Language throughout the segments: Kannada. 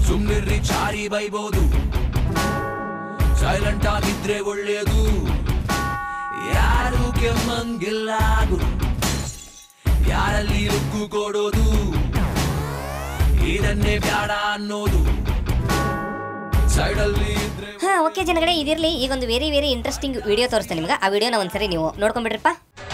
ಸುಮ್ನಿರ್ರಿ ಚಾರಿ ಬೈಬೋದು ಸೈಲೆಂಟ್ ಆಗಿದ್ರೆ ಒಳ್ಳೇದು ಯಾರು ಕೆಮ್ಮಂಗಿಲ್ಲ ಗುರು ಯಾರಲ್ಲಿ ರುಕ್ಕು ಕೊಡೋದು ಇದನ್ನೇ ಬ್ಯಾಡ ಅನ್ನೋದು ಸೈಡಲ್ಲಿ ಇದ್ರೆ ಹಾ ಓಕೆ ಜನಗಳೇ ಇದಿರಲಿ ಈಗ ಒಂದು ವೆರಿ ವೆರಿ ಇಂಟ್ರೆಸ್ಟಿಂಗ್ ವಿಡಿಯೋ ತೋರಿಸ್ತೇನೆ ನಿಮ್ಗೆ ಆ ವಿಡಿಯೋನ ಒಂದ್ಸರಿ ನೀವು ನೋಡ್ಕೊಂಡ್ಬಿಡ್ರಪ್ಪ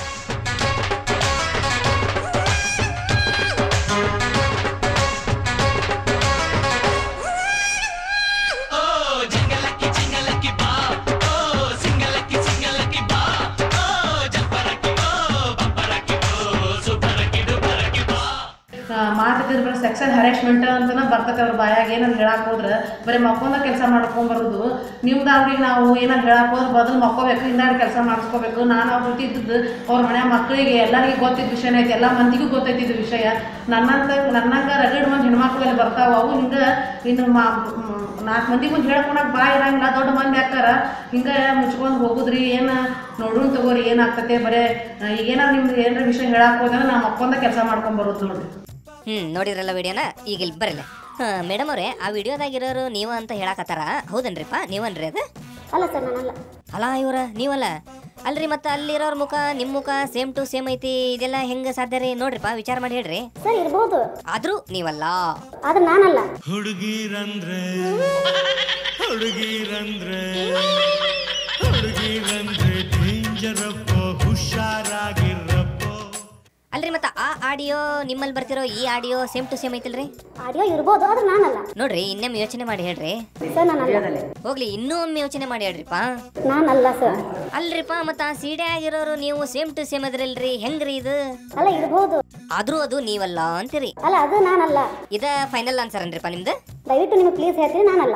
ಮಾಡ್ತಿದ್ರೆ ಬರೀ ಸೆಕ್ಷನ್ ಹರಾಸ್ಮೆಂಟ್ ಅಂತನ ಬರ್ತೈತೆ ಅವ್ರ ಬಾಯಾಗ ಏನಂತ ಹೇಳಕ್ ಹೋದ್ರೆ ಬರೀ ಮಕ್ಕೊಂದ ಕೆಲಸ ಮಾಡ್ಕೊಂಡ್ ಬರೋದು ನಿಮ್ದು ಅವ್ರಿಗೆ ನಾವು ಏನಾರು ಹೇಳಕ್ ಹೋದ್ರೆ ಬದಲು ಮಕ್ಕೋಬೇಕು ಇನ್ನಾರು ಕೆಲಸ ಮಾಡಿಸ್ಕೋಬೇಕು ನಾನು ಅವ್ರ ಜೊತೆ ಇದ್ದದ್ದು ಅವ್ರ ಮನೆ ಮಕ್ಕಳಿಗೆ ಎಲ್ಲರಿಗೂ ಗೊತ್ತಿದ್ದ ವಿಷಯನೇ ಐತಿ ಎಲ್ಲ ಮಂದಿಗೂ ಗೊತ್ತೈತಿ ಇದು ವಿಷಯ ನನ್ನಂತ ನನ್ನಂಗ ರಗಡ್ ಮಂದಿ ಹೆಣ್ಮಕ್ಳು ಅಲ್ಲಿ ಬರ್ತಾವ ಅವು ಹಿಂಗೆ ಇನ್ನು ಮಾ ನಾಲ್ಕು ಮಂದಿ ಮುಂದೆ ಹೇಳ್ಕೊಳಕ್ ಬಾ ಇರಂಗಿಲ್ಲ ದೊಡ್ಡ ಮಂದಿ ಹಾಕಾರ ಹಿಂಗೆ ಮುಚ್ಕೊಂಡು ಹೋಗುದ್ರಿ ಏನು ನೋಡ್ರು ತಗೋರಿ ಏನಾಗ್ತತೆ ಬರೇ ಈಗ ಏನಾರು ನಿಮ್ಗೆ ಏನಾರ ವಿಷಯ ಹೇಳಕ್ ಹೋದ್ರೆ ನಾ ಮಕ್ಕೊಂದ ಕೆಲಸ ಮಾಡ್ಕೊಂಡ್ ಬರೋದು ನೋಡ್ರಿ ಹ್ಮ್ ನೋಡಿದ್ರಲ್ಲ ವಿಡಿಯೋನ ಈಗ ಇಲ್ಲಿ ಬರಲ್ಲ ಹಾ ಮೇಡಮ್ ಅವರೇ ಆ ವಿಡಿಯೋದಾಗಿರೋರು ನೀವು ಅಂತ ಹೇಳಕತ್ತಾರ ಹೌದನ್ರಿಪ್ಪ ನೀವನ್ರಿ ಅದು ಅಲ್ಲ ಸರ್ ನಾನಲ್ಲ ಅಲ್ಲ ಇವ್ರ ನೀವಲ್ಲ ಅಲ್ರಿ ಮತ್ತೆ ಅಲ್ಲಿರೋರ್ ಮುಖ ನಿಮ್ಮ ಮುಖ ಸೇಮ್ ಟು ಸೇಮ್ ಐತಿ ಇದೆಲ್ಲ ಹೆಂಗ ಸಾಧ್ಯ ರೀ ನೋಡ್ರಿಪ್ಪ ವಿಚಾರ ಮಾಡಿ ಹೇಳ್ರಿ ಸರ್ ಇರ್ಬೋದು ಆದ್ರೂ ನೀವಲ್ಲ ಆದ್ರೆ ನಾನಲ್ಲ ಹುಡುಗಿರಂದ್ರೆ ಹುಡುಗಿರಂದ್ರೆ ಹುಡುಗಿರಂದ್ರೆ ಡೇಂಜರಪ್ಪ ಹುಷಾರಾಗಿರಪ್ಪ ಅಲ್ರಿ ಮತ್ತೆ ಆ ಆಡಿಯೋ ನಿಮ್ಮಲ್ಲಿ ಬರ್ತಿರೋ ಈ ಆಡಿಯೋ ಸೇಮ್ ಟು ಸೇಮ್ ಐತಿಲ್ರಿ ಆಡಿಯೋ ಇರ್ಬೋದು ಆದ್ರೆ ನಾನಲ್ಲ ನೋಡ್ರಿ ಇನ್ನೊಮ್ಮೆ ಯೋಚನೆ ಮಾಡಿ ಹೇಳ್ರಿ ಸರ್ ನಾನಲ್ಲ ಹೋಗ್ಲಿ ಇನ್ನೂ ಒಮ್ಮೆ ಯೋಚನೆ ಮಾಡಿ ಹೇಳ್ರಿಪ್ಪ ನಾನಲ್ಲ ಸರ್ ಅಲ್ರಿಪ್ಪ ಮತ್ತ ಆ ಸೀಡೆ ಆಗಿರೋರು ನೀವು ಸೇಮ್ ಟು ಸೇಮ್ ಅದ್ರಲ್ರಿ ಹೆಂಗ್ರಿ ಇದು ಅಲ್ಲ ಇರ್ಬೋದು ಆದ್ರೂ ಅದು ನೀವಲ್ಲ ಅಂತೀರಿ ಅಲ್ಲ ಅದು ನಾನಲ್ಲ ಇದ ಫೈನಲ್ ಆನ್ಸರ್ ಅನ್ರಿಪ್ಪ ನಿಮ್ದು ದಯವಿಟ್ಟು ನಿಮಗೆ ಪ್ಲೀಸ್ ಹೇಳ್ತೀನಿ ನಾನಲ್ಲ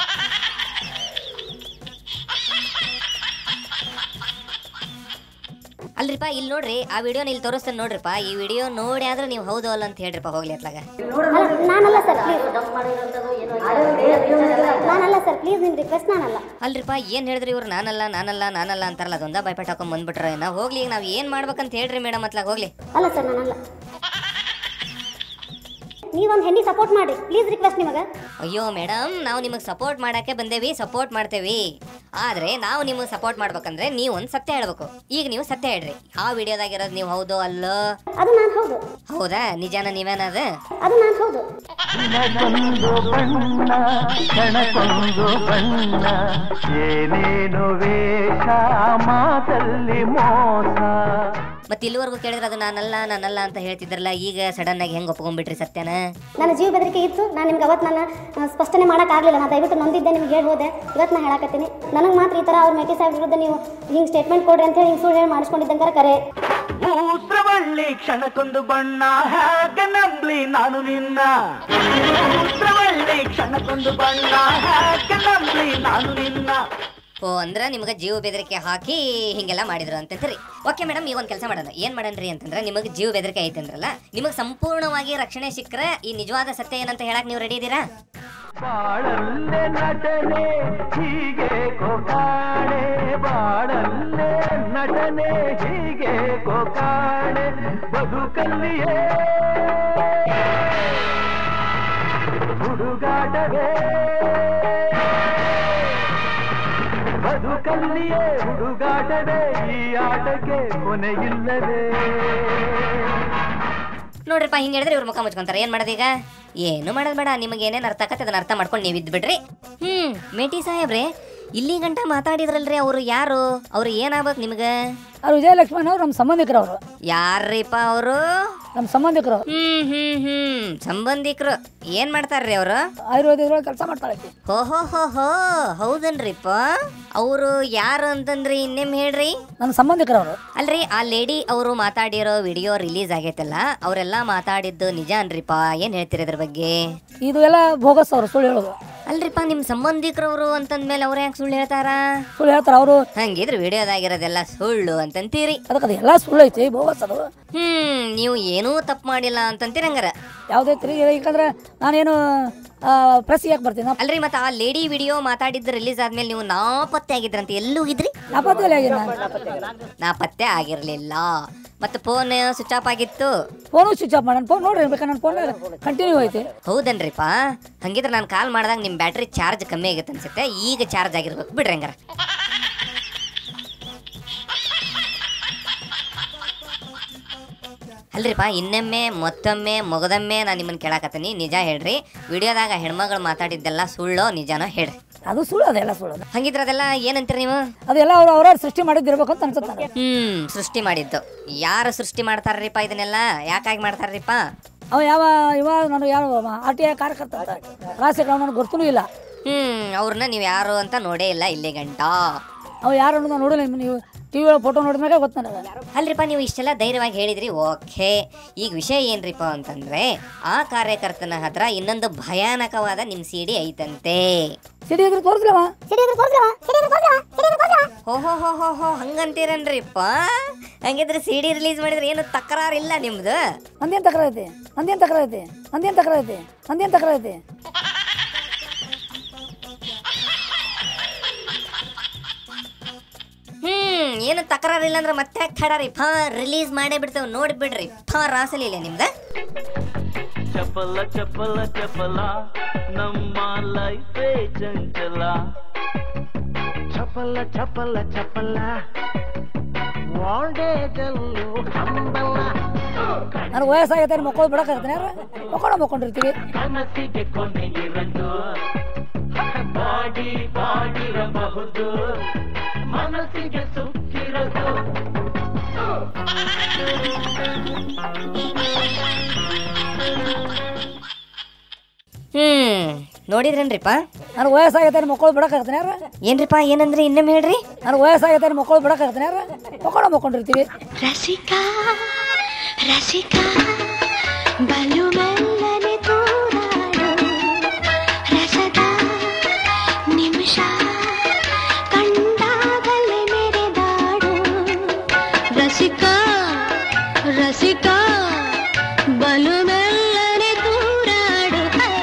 ಅಲ್ರಿಪ್ಪ ಇಲ್ಲಿ ನೋಡ್ರಿ ಆ ವಿಡಿಯೋನ ಇಲ್ಲಿ ತೋರಿಸ್ತೇನೆ ನೋಡ್ರಿಪ್ಪ ಈ ವಿಡಿಯೋ ನೋಡಿ ಆದ್ರೆ ನೀವು ಹೌದು ಅಲ್ಲ ಅಂತ ಹೇಳ್ರಿಪ್ಪ ಹೋಗ್ಲಿ ಅತ್ಲಾಗ ಅಲ್ಲ ನಾನಲ್ಲ ಸರ್ ಪ್ಲೀಸ್ ನಾನಲ್ಲ ಸರ್ ಪ್ಲೀಸ್ ನಿಮ್ಮ ರಿಕ್ವೆಸ್ಟ್ ನಾನಲ್ಲ ಅಲ್ರಿಪ್ಪ ಏನ್ ಹೇಳಿದ್ರಿ ಇವ್ರು ನಾನಲ್ಲ ನಾನಲ್ಲ ನಾನಲ್ಲ ಅಂತಾರಲ್ಲ ಅದೊಂದ ಭಯಪಟ್ಟು ಹಾಕೊಂಡ್ ಬಂದ್ಬಿಟ್ರೆ ನಾವು ಹೋಗ್ಲಿ ಈಗ ನಾವ್ ಏನ್ ಮಾಡ್ಬೇಕಂತ ಹೇಳ್ರಿ ಮೇಡಮ್ ಅತ್ಲಾಗ ಹೋಗ್ಲಿ ಅಲ್ಲ ಸರ್ ನಾನಲ್ಲ ನೀವೊಂದು ಹೆಣ್ಣಿ ಸಪೋರ್ಟ್ ಮಾಡಿ ಪ್ಲೀಸ್ ರಿಕ್ವೆಸ್ಟ್ ನಿಮಗೆ ಅಯ್ಯೋ ಮೇಡಮ್ ನಾವು ನಿಮಗೆ ಸಪೋರ್ಟ್ ಮಾಡಕ್ಕೆ ಬಂದೇವಿ ಸಪೋರ್ಟ್ ಮಾಡ್ತೇವಿ ಆದ್ರೆ ನಾವು ನಿಮಗೆ ಸಪೋರ್ಟ್ ಮಾಡ್ಬೇಕಂದ್ರೆ ನೀವು ಒಂದು ಸತ್ಯ ಹೇಳ್ಬೇಕು ಈಗ ನೀವು ಸತ್ಯ ಹೇಳ್ರಿ ಆ ವಿಡಿಯೋದಾಗಿರೋದು ನೀವು ಹೌದು ಅಲ್ಲೋ ಅದು ನಾನು ಹೌದು ಹೌದಾ ನಿಜಾನ ನೀವೇನದ ಅದು ನಾನು ಹೌದು ದಿನಕ್ಕೊಂದು ಬಣ್ಣ ಕಣಕ್ಕೊಂದು ಬಣ್ಣ ಏನೇನು ವೇಷ ಮಾತಲ್ಲಿ ಮೋಸ ಮತ್ತೆ ಇಲ್ಲಿವರೆಗೂ ಕೇಳಿದ್ರೆ ಅದು ನಾನಲ್ಲ ನಾನಲ್ಲ ಅಂತ ಹೇಳ್ತಿದ್ರಲ್ಲ ಈಗ ಸಡನ್ ಆಗಿ ಹೆಂಗ್ ಒಪ್ಕೊಂಡ್ಬಿಟ್ರಿ ಸತ್ಯನ ನನ್ನ ಜೀವ ಬೆದರಿಕೆ ಇತ್ತು ನಾನು ನಿಮ್ಗೆ ಅವತ್ತು ನಾನು ಆ, ಸ್ಪಷ್ಟನೆ ಮಾಡೋಕ್ಕಾಗಲಿಲ್ಲ ನಾನು ದಯವಿಟ್ಟು ನೊಂದಿದ್ದೆ ನಿಮ್ಗೆ ಹೇಳ್ಬೋದೆ ಇವತ್ತು ನಾನು ಹೇಳಕತ್ತೀನಿ ನನಗೆ ಮಾತ್ರ ಈ ಥರ ಅವ್ರ ಮೇಟಿ ಸಾಹೇಬ್ ವಿರುದ್ಧ ನೀವು ಹಿಂಗೆ ಸ್ಟೇಟ್ಮೆಂಟ್ ಕೊಡ್ರಿ ಅಂತ ಹೇಳಿ ಹಿಂಗೆ ಸುಳ್ಳು ಹೇಳಿ ಮಾಡಿಸ್ಕೊಂಡಿದ್ದಂಗಾರ ಕರೆ ಮೂತ್ರವಳ್ಳಿ ಕ್ಷಣಕ್ಕೊಂದು ಬಣ್ಣ ಹೇಗೆ ನಂಬ್ಲಿ ನಾನು ನಿನ್ನ ಮೂತ್ರವಳ್ಳಿ ಕ್ಷಣಕ್ಕೊಂದು ಬಣ್ಣ ಹೇಗೆ ನಂಬ್ಲಿ ನಾನು ನಿನ್ನ ಓ ಅಂದ್ರ ನಿಮ್ಗೆ ಜೀವ ಬೆದರಿಕೆ ಹಾಕಿ ಹಿಂಗೆಲ್ಲ ಮಾಡಿದ್ರು ಅಂತಂದ್ರಿ ಓಕೆ ಮೇಡಮ್ ಈಗ ಒಂದು ಕೆಲಸ ಮಾಡೋಣ ಏನ್ ಮಾಡನ್ರಿ ಅಂತಂದ್ರೆ ನಿಮಗೆ ಜೀವ ಬೆದರಿಕೆ ಐತೆ ಅಂದ್ರಲ್ಲ ನಿಮಗೆ ಸಂಪೂರ್ಣವಾಗಿ ರಕ್ಷಣೆ ಸಿಕ್ಕರೆ ಈ ನಿಜವಾದ ಸತ್ಯ ಏನಂತ ಹೇಳಕ್ ನೀವು ರೆಡಿ ಇದ್ದೀರಾ ಬಾಳಲ್ಲೇ ನಟನೆ ಹೀಗೆ ಕೊಕಾಣೆ ಬಾಳಲ್ಲೇ ನಟನೆ ಹೀಗೆ ಕೊಕಾಣೆ ಬದುಕಲ್ಲಿಯೇ ಹುಡುಗಾಟವೇ ಬದುಕಲ್ಲಿಯೇ ಹುಡುಗಾಟವೇ ಈ ಆಟಕ್ಕೆ ಕೊನೆಯಿಲ್ಲವೇ ನೋಡ್ರಿಪ್ಪ ಹಿಂಗೆ ಹೇಳಿದ್ರೆ ಇವ್ರ ಮುಖ ಮುಚ್ಕೊಂತಾರೆ ಏನ್ ಮಾಡೋದು ಈಗ ಏನು ಮಾಡೋದು ಬೇಡ ನಿಮಗೆ ಏನೇನು ಅರ್ಥ ಆಗತ್ತೆ ಅದನ್ನ ಅರ್ಥ ಮಾಡ್ಕೊಂಡು ನೀವು ಇದ್ಬಿಡ್ರಿ ಹ್ಮ್ ಮೇಟಿ ಸಾಹೇಬ್ರೆ ಇಲ್ಲಿ ಗಂಟ ಮಾತಾಡಿದ್ರಲ್ರಿ ಅವರು ಯಾರು ಅವ್ರು ಏನಾಗ್ಬೇಕು ನಿಮ್ಗೆ ಅವ್ರು ವಿಜಯಲಕ್ಷ್ಮಣ್ ಅವ್ರು ನಮ್ಮ ಸಂಬಂಧಿಕರು ಅವರು ಯಾರ್ರಿಪ್ಪ ಅವರು ನಮ್ಮ ಸಂಬಂಧಿಕರು ಹ್ಮ್ ಹ್ಮ್ ಹ್ಮ್ ಸಂಬಂಧಿಕರು ಏನ್ ಮಾಡ್ತಾರ್ರಿ ಅವರು ಆಯುರ್ವೇದಿಕರೊಳಗೆ ಕೆಲಸ ಮಾಡ್ತಾಳೆ ಆಕಿ. ಹೋ ಹೋ ಹೋ ಹೋ ಹೌದನ್ರಿಪ್ಪ ಅವರು ಯಾರು ಅಂತಂದ್ರಿ ಇನ್ನೇಮ್ ಹೇಳ್ರಿ ನನ್ನ ಸಂಬಂಧಿಕರು ಅವರು ಅಲ್ರಿ ಆ ಲೇಡಿ ಅವರು ಮಾತಾಡಿರೋ ವಿಡಿಯೋ ರಿಲೀಸ್ ಆಗೈತಲ್ಲ ಅವರೆಲ್ಲ ಮಾತಾಡಿದ್ದು ನಿಜ ಅನ್ರಿಪ್ಪ ಏನ್ ಹೇಳ್ತೀರಿ ಅದ್ರ ಬಗ್ಗೆ ಇದು ಎಲ್ಲ ಬೋಗಸ್ ಅವರು ಸುಳ್ಳು ಹೇಳೋದು ಅಲ್ರಿಪ್ಪ ನಿಮ್ ಸಂಬಂಧಿಕರವರು ಅಂತಂದ್ಮೇಲೆ ಅವ್ರ ಯಾಕೆ ಸುಳ್ಳು ಹೇಳ್ತಾರ ಸುಳ್ಳು ಹೇಳ್ತಾರೆ ಅವರು ಹಂಗಿದ್ರೆ ವಿಡಿಯೋದಾಗಿರೋದೆಲ್ಲ ಸುಳ್ಳು ಅಂತಂತೀರಿ ಅದಕ್ಕೆ ಅದು ಎಲ್ಲ ಸುಳ್ಳು ಐತಿ ಬೋಗಸ್ ಅದು ಹ್ಮ್ ನೀವು ಏನೂ ತಪ್ಪು ಮಾಡಿಲ್ಲ ಅಂತಂತೀರಿ ಹಂಗಾರ ಯಾವುದೇ ತಿರುಗಿ ಯಾಕಂದ್ರೆ ನಾನೇನು ಪ್ರೆಸ್ ಯಾಕೆ ಬರ್ತೀನಿ ನಾ ಅಲ್ರಿ ಮತ್ತೆ ಆ ಲೇಡಿ ವಿಡಿಯೋ ಮಾತಾಡಿದ್ದು ರಿಲೀಸ್ ಆದ್ಮೇಲೆ ನೀವು ನಾಪತ್ತೆ ಆಗಿದ್ರಂತ ಎಲ್ಲೂ ಇದ್ರಿ ನಾಪತ್ತಲ್ಲಿ ಆಗಿನ ನಾನು ನಾಪತ್ತೆ ಆಗಿರ್ಲಿಲ್ಲ ಮತ್ತೆ ಫೋನ್ ಸ್ವಿಚ್ ಆಫ್ ಆಗಿತ್ತು ಫೋನು ಸ್ವಿಚ್ ಆಫ್ ಮಾಡೋಣ ಫೋನ್ ನೋಡ್ರಿ ಬೇಕಾದ್ರೆ ನನ್ನ ಫೋನ್ ಕಂಟಿನ್ಯೂ ಐತಿ ಹೌದನ್ರಿಪ್ಪ ಹಂಗಿದ್ರೆ ನಾನು ಕಾಲ್ ಮಾಡಿದಾಗ ನಿಮ್ಮ ಬ್ಯಾಟ್ರಿ ಚಾರ್ಜ್ ಕಮ್ಮಿ ಆಗೈತೆ ಅನ್ಸುತ್ತೆ ಈಗ ಚಾರ್ಜ್ ಆಗಿರ್ಬೇಕು ಬಿಡ್ರಿ ಹಂಗಾರ ಅಲ್ರಿಪ್ಪ ಇನ್ನೊಮ್ಮೆ ಮತ್ತೊಮ್ಮೆ ಮೊಗದೊಮ್ಮೆ ನಾನು ನಿಮ್ಮನ್ನು ಕೇಳಾಕತ್ತೀನಿ ನಿಜ ಹೇಳ್ರಿ ವಿಡಿಯೋದಾಗ ಹೆಣ್ಮಗಳು ಮಾತಾಡಿದ್ದೆಲ್ಲ ಸುಳ್ಳೋ ನಿಜನೋ ಹೇಳ್ರಿ ಅದು ಸುಳ್ಳು ಅದೆಲ್ಲ ಸುಳ್ಳು ಅದು. ಹಂಗಿದ್ರೆ ಅದೆಲ್ಲ ಏನಂತೀರಿ ನೀವು ಅದೆಲ್ಲ ಅವ್ರು ಅವ್ರ ಸೃಷ್ಟಿ ಮಾಡಿದ್ದಿರ್ಬೇಕು ಅಂತ ಅನ್ಸುತ್ತೆ ನನಗೆ ಹ್ಮ್ ಸೃಷ್ಟಿ ಮಾಡಿದ್ದು ಯಾರು ಸೃಷ್ಟಿ ಮಾಡ್ತಾರ್ರಿಪ್ಪ ಇದನ್ನೆಲ್ಲ ಯಾಕಾಗಿ ಮಾಡ್ತಾರ್ರಿಪ್ಪ ಅವ ಯಾವ ಇವ ನಾನು ಯಾವ ಆರ್ ಟಿ ಐ ಕಾರ್ಯಕರ್ತ ರಾಜಶೇಖರ ನನಗೆ ಗೊತ್ತೂ ಇಲ್ಲ ಹ್ಮ್ ಅವ್ರನ್ನ ನೀವು ಯಾರು ಅಂತ ನೋಡೇ ಇಲ್ಲ ಇಲ್ಲಿ ಗಂಟ ಅವ ಯಾರು ಅನ್ನೋದು ನೋಡಿಲ್ಲ ನೀವು ಟಿ ವಿ ಫೋಟೋ ನೋಡಿದ್ಮೇಲೆ ಗೊತ್ತು ನನಗೆ ಅಲ್ರಿಪ್ಪ ನೀವು ಇಷ್ಟೆಲ್ಲ ಧೈರ್ಯವಾಗಿ ಹೇಳಿದ್ರಿ ಓಕೆ ಈಗ ವಿಷಯ ಏನ್ರಿಪ್ಪ ಅಂತಂದ್ರೆ ಆ ಕಾರ್ಯಕರ್ತನ ಹತ್ರ ಇನ್ನೊಂದು ಭಯಾನಕವಾದ ನಿಮ್ ಸಿಡಿ ಐತಂತೆ ಸಿಡಿ ಇದ್ರೆ ತೋರಿಸ್ಲವ ಹೋ ಹೋ ಹೋ ಹೋ ಹೋ ಹಂಗಂತೀರನ್ರಿಪ್ಪ ಹಂಗಿದ್ರೆ ಸಿಡಿ ರಿಲೀಸ್ ಮಾಡಿದ್ರೆ ಏನು ತಕರಾರು ಇಲ್ಲ ನಿಮ್ದು ನಂದೇನು ತಕರ ಐತಿ ನಂದೇನು ತಕರ ಐತಿ ನಂದೇನು ತಕರ ಐತಿ ನಂದೇನು ತಕರ ಐತಿ ಹ್ಮ್ ಏನು ತಕರಾರು ಇಲ್ಲ ಅಂದ್ರೆ ಮತ್ತೆ ಖಡಾರಿ ಫಾ ರಿಲೀಸ್ ಮಾಡೇ ಬಿಡ್ತೇವೆ ನೋಡ್ಬಿಡ್ರಿ ಫಾ ರಾಸಲಿ ಇಲ್ಲ ನಿಮ್ದ ಚಪಲ ಚಪಲ ಚಪಲ ನಮ್ಮ ಲೈಫೇ ಚಂಚಲ ಚಪಲ ಚಪಲ ಚಪಲ ವಾಂಡೇದಲ್ಲೂ ಹಂಬಲ ನನಗೆ ವಯಸ್ಸಾಗೈತೆ ಮಕ್ಕಳು ಬಿಡಕ್ಕಾಗತ್ತೆ ಯಾರು ಮಕ್ಕಳು ಮಕ್ಕೊಂಡಿರ್ತೀವಿ ಕನಸಿಗೆ ಕೊನೆಗಿರದು ಬಾಡಿ ಬಾಡಿರಬಹುದು ಮನಸ್ಸಿಗೆ ಸುತ್ತಿರದು ಹ್ಮ್ ನೋಡಿದ್ರೇನ್ರಿಪ್ಪ ನನಗೆ ವಯಸ್ಸಾಗೈತೆ ಮಕ್ಕಳು ಬಿಡಕ್ಕಾಗತ್ತೆ ಯಾರು ಏನ್ರಿಪ್ಪ ಏನಂದ್ರಿ ಇನ್ನೊಮ್ಮೆ ಹೇಳ್ರಿ ನನಗೆ ವಯಸ್ಸಾಗೈತೆ ಮಕ್ಕಳು ಬಿಡಕ್ಕಾಗತ್ತೆ ಯಾರು ಮಕ್ಕಳು ಮಕ್ಕೊಂಡಿರ್ತೀವಿ ರಸಿಕಾ ರಸಿಕಾ ಬಲು ಮೆಲ್ಲನೆ ತೂರಾಡು ರಸದ ನಿಮಿಷ ಕಂಡಾಗಲೇ ಮೆರೆದಾಡು ರಸಿಕಾ ರಸಿಕಾ ಬಲು ಮೆಲ್ಲನೆ ತೂರಾಡು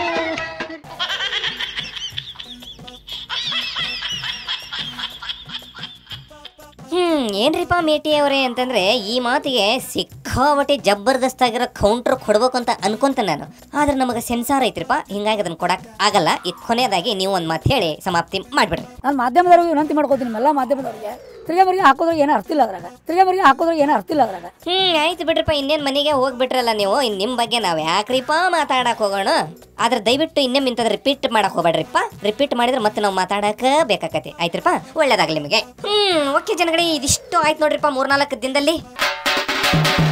ಹ್ಮ್ ಏನ್ರಿಪ್ಪ ಮೇಟಿ ಅವರೇ ಅಂತಂದ್ರೆ ಈ ಮಾತಿಗೆ ಸಿಕ್ಕಾಪಟ್ಟೆ ಜಬರ್ದಸ್ತ್ ಆಗಿರೋ ಕೌಂಟರ್ ಕೊಡ್ಬೇಕು ಅಂತ ಅನ್ಕೊಂತ ನಾನು ಆದ್ರೆ ನಮಗೆ ಸೆನ್ಸಾರ್ ಐತ್ರಿಪ್ಪ ಹಿಂಗಾಗಿ ಅದನ್ನ ಕೊಡಕ್ ಆಗಲ್ಲ ಈ ಕೊನೆಯದಾಗಿ ನೀವು ಒಂದು ಮಾತು ಹೇಳಿ ಸಮಾಪ್ತಿ ಮಾಡ್ಬಿಡ್ರಿ ನಾನು ಮಾಧ್ಯಮದವ್ರಿಗೆ ವಿನಂತಿ ಮಾಡ್ಕೋತೀನಿ ಎಲ್ಲ ಮಾಧ್ಯಮದವ್ರಿಗೆ ತಿರ್ಗಾ ಮರಿಗೆ ಹಾಕೋದ್ರಿಗೆ ಏನೂ ಅರ್ಥ ಇಲ್ಲ ಅದ್ರಾಗ ತಿರ್ಗಾ ಮರಿಗೆ ಹಾಕೋದ್ರಿಗೆ ಏನೂ ಅರ್ಥ ಇಲ್ಲ ಅದ್ರಾಗ ಹ್ಮ್ ಆಯ್ತು ಬಿಡ್ರಿಪ್ಪ ಇನ್ನೇನ್ ಮನೆಗೆ ಹೋಗ್ಬಿಟ್ರಲ್ಲ ನೀವು ಇನ್ ನಿಮ್ ಬಗ್ಗೆ ನಾವ್ ಯಾಕ್ರಿಪ್ಪ ಮಾತಾಡಕ್ ಹೋಗೋಣ ಆದ್ರೆ ದಯವಿಟ್ಟು ಇನ್ನೊಮ್ಮೆ ಇಂಥದ್ ರಿಪೀಟ್ ಮಾಡಕ್ ಹೋಗ್ಬೇಡ್ರಿಪ್ಪ ರಿಪೀಟ್ ಮಾಡಿದ್ರೆ ಮತ್ತೆ ನಾವು ಮಾತಾಡಕ ಬೇಕಾಕತಿ ಆಯ್ತ್ರಪ್ಪ ಒಳ್ಳೇದಾಗ್ಲಿ ನಿಮಗೆ ಹ್ಮ್ ಓಕೆ ಜನಗಳೇ ಇದಿಷ್ಟು ಆಯ್ತು ನೋಡ್ರಿಪ್ಪ ಮೂರ್ನಾಲ್ಕು ದಿನದಲ್ಲಿ